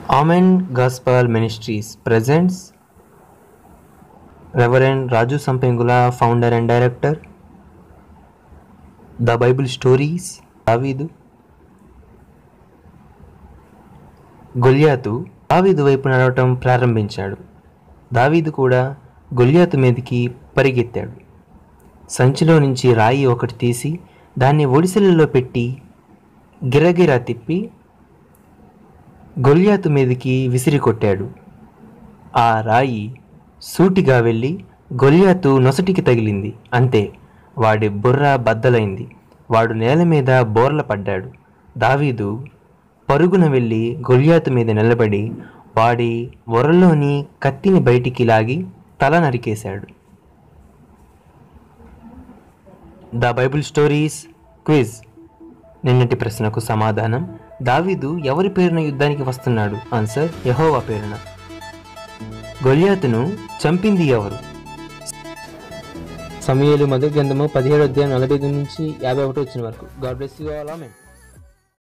amen gospel ministries presents reverend Raju Sampengula founder and director the bible stories దావీదు గొల్యాతు దావీదు వైపు నడవటం ప్రారంభించాడు దావీదు కూడా గొల్యాతు మీదకి పరిగెత్తాడు సంచిలో నుంచి రాయి ఒకటి తీసి దాన్ని ఒడిసెలలో పెట్టి గిరగిరా తిప్పి గొల్యాతు మీదకి విసిరి కొట్టాడు ఆ రాయి సూటిగా వెళ్ళి గొల్యాతు నొసటికి తగిలింది అంతే వాడి బుర్ర బద్దలైంది వాడు నేల మీద బోర్ల పడ్డాడు దావీదు పరుగున వెళ్ళి గొల్యాతు మీద నిలబడి వాడి వరల్లోని కత్తిని బయటికి లాగి తల నరికేశాడు ద బైబిల్ స్టోరీస్ క్విజ్ నిన్నటి ప్రశ్నకు సమాధానం దావీదు ఎవరి పేరున యుద్ధానికి వస్తున్నాడు ఆన్సర్ యహోవా పేరున గొలియాతును చంపింది ఎవరు సమయాలు మొదటి గ్రంథము పదిహేడు అధ్యాయం నలభై ఐదు నుంచి యాభై ఒకటి వచ్చిన వరకు God bless you all amen